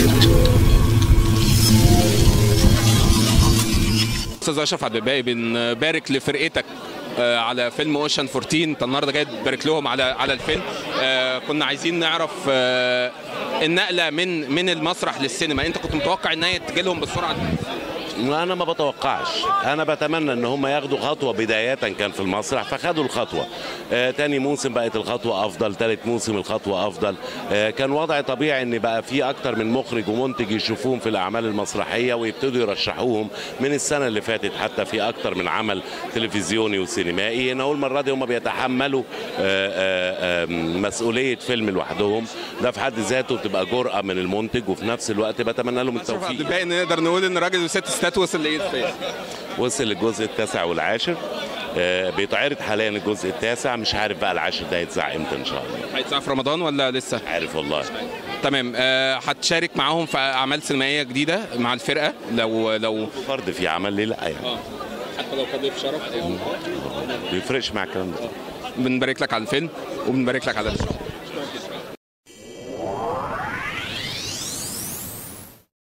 استاذ اشرف عبد الباقي بنبارك لفرقتك آه، على فيلم اوشن 14 انت النهارده جاي تبارك لهم على على الفيلم آه، كنا عايزين نعرف آه، النقله من من المسرح للسينما انت كنت متوقع ان هي تجي لهم بالسرعه دي انا ما بتوقعش انا بتمنى ان هم ياخدوا خطوه بدايه كان في المسرح فخدوا الخطوه آه تاني موسم بقت الخطوه افضل تالت موسم الخطوه افضل آه كان وضع طبيعي ان بقى في اكتر من مخرج ومنتج يشوفوهم في الاعمال المسرحيه ويبتدوا يرشحوهم من السنه اللي فاتت حتى في اكتر من عمل تلفزيوني وسينمائي هنا المره دي هم بيتحملوا آه آه آه مسؤوليه فيلم لوحدهم ده في حد ذاته بتبقى جرأه من المنتج وفي نفس الوقت بتمنى لهم اشرف عبد التوفيق الباقي نقدر نقول ان راجل وست ستات وصل لايه الفيلم وصل للجزء التاسع والعاشر آه، بيتعرض حاليا الجزء التاسع مش عارف بقى العاشر ده هيتذاع امتى ان شاء الله هيتذاع في رمضان ولا لسه عارف والله تمام آه، هتشارك معاهم في اعمال سينمائيه جديده مع الفرقه لو لو فرد في عمل ليه لا يعني حتى لو كان ضيف شرف بيفرقش مع الكلام ده بنبارك لك على الفيلم وبنبارك لك على الشغل